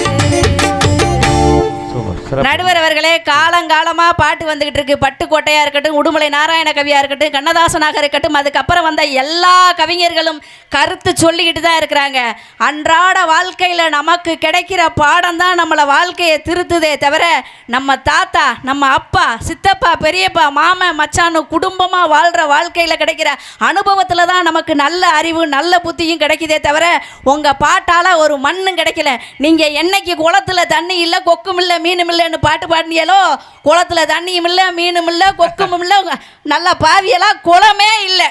சூப்பர் சிறப்பு நடுவர் அவர்களே காலங்காலமா பாட்டு வந்துகிட்டு இருக்கு பட்டுக்கோட்டையா இருக்கட்டும் உடுமலை நாராயண கவியா இருக்கட்டும் கண்ணதாசனாக இருக்கட்டும் அதுக்கப்புறம் வந்த எல்லா கவிஞர்களும் கருத்து சொல்லிக்கிட்டு தான் இருக்கிறாங்க அன்றாட வாழ்க்கையில நமக்கு கிடைக்கிற பாடம் தான் நம்மளை வாழ்க்கையை திருத்துதே தவிர நம்ம தாத்தா நம்ம அப்பா சித்தப்பா பெரியப்பா மாமன் மச்சான்னு குடும்பமா வாழ்ற வாழ்க்கையில கிடைக்கிற அனுபவத்துல தான் நமக்கு நல்ல அறிவு நல்ல புத்தியும் கிடைக்குதே தவிர உங்க பாட்டால ஒரு மண்ணும் கிடைக்கல நீங்க என்னைக்கு குளத்துல தண்ணி இல்ல கொக்கும் இல்ல மீனும் இல்லைன்னு பாட்டு பாடினியலோ குளத்துல தண்ணியும் இல்ல மீனும் இல்ல கொக்கும் இல்ல நல்ல பாவியெல்லாம் குளமே இல்லை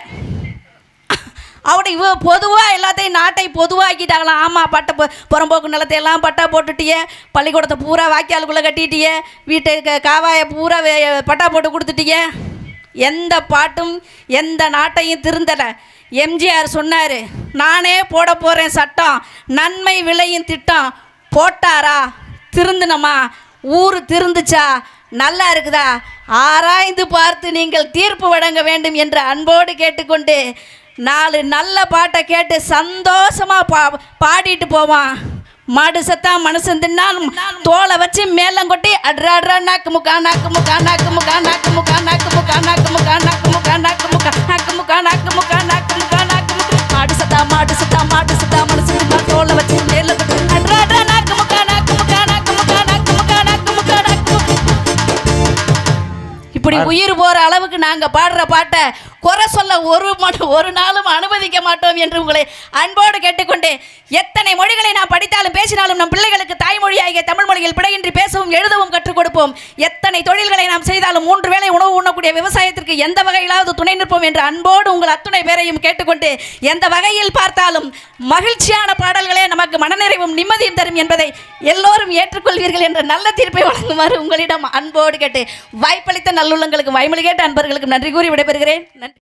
அவட இவ பொதுவாக எல்லாத்தையும் நாட்டை பொதுவாக்கிட்டாங்களாம் ஆமாம் பட்டை பொ- புறம்போக்கு நிலத்தை எல்லாம் பட்டா போட்டுட்டியே பள்ளிக்கூடத்தை பூரா வாய்க்காலுக்குள்ளே கட்டிட்டியே வீட்டை க- காவாயை பூரா வே- பட்டா போட்டு கொடுத்துட்டியே எந்த பாட்டும் எந்த நாட்டையும் திருந்தலை எம்ஜிஆர் சொன்னார் நானே போட போகிறேன் சட்டம் நன்மை விளையும் திட்டம் போட்டாரா திருந்தனமா ஊர் திருந்துச்சா நல்லா இருக்குதா ஆராய்ந்து பார்த்து நீங்கள் தீர்ப்பு வழங்க வேண்டும் என்று அன்போடு கேட்டுக்கொண்டு நாலு நல்ல பாட்டை கேட்டு சந்தோஷமா பா பாடிட்டு போவான் மாடு செத்தா மனுஷன் தின்னான் தோலை வச்சு மேலம் கொட்டி அட்ரா அட்ரா நாக்கு முக்கா நாக்கு முக்கா நாக்கு முக்கா நாக்கு முக்கா நாக்கு முக்கா நாக்கு முக்கா நாக்கு முக்கா நாக்கு முக்கா நாக்கு முக்கா நாக்கு முக்கா நாக்கு முக்கா நாக்கு முக்கா மாடு செத்தா மாடு செத்தா மாடு செத்தா மனுஷன் தின்னான் தோலை வச்சு மேலம் கொட்டி அட்ரா அட்ரா நாக்கு முக்கா நாக்கு முக்கா நாக்கு முக்கா நாக்கு முக்கா நாக்கு முக்கா நாக்கு முக்கா இப்படி உயிர் போற அளவுக்கு நாங்க பாடுற பாட்டை குறை சொல்ல ஒரு மணி ஒரு நாளும் அனுமதிக்க மாட்டோம் என்று உங்களை அன்போடு கேட்டுக்கொண்டு எத்தனை மொழிகளை நாம் படித்தாலும் பேசினாலும் நம் பிள்ளைகளுக்கு தாய்மொழியாகிய தமிழ் மொழியில் பிழையின்றி பேசவும் எழுதவும் கற்றுக் கொடுப்போம் எத்தனை தொழில்களை நாம் செய்தாலும் மூன்று வேளை உணவு உண்ணக்கூடிய விவசாயத்திற்கு எந்த வகையிலாவது துணை நிற்போம் என்று அன்போடு உங்கள் அத்துணை பேரையும் கேட்டுக்கொண்டு எந்த வகையில் பார்த்தாலும் மகிழ்ச்சியான பாடல்களே நமக்கு மனநிறைவும் நிம்மதியும் தரும் என்பதை எல்லோரும் ஏற்றுக்கொள்வீர்கள் என்ற நல்ல தீர்ப்பை வழங்குமாறு உங்களிடம் அன்போடு கேட்டு வாய்ப்பளித்த நல்லுள்ளங்களுக்கு வாய்மொழி கேட்ட அன்பர்களுக்கு நன்றி கூறி விடைபெறுகிறேன் நன்றி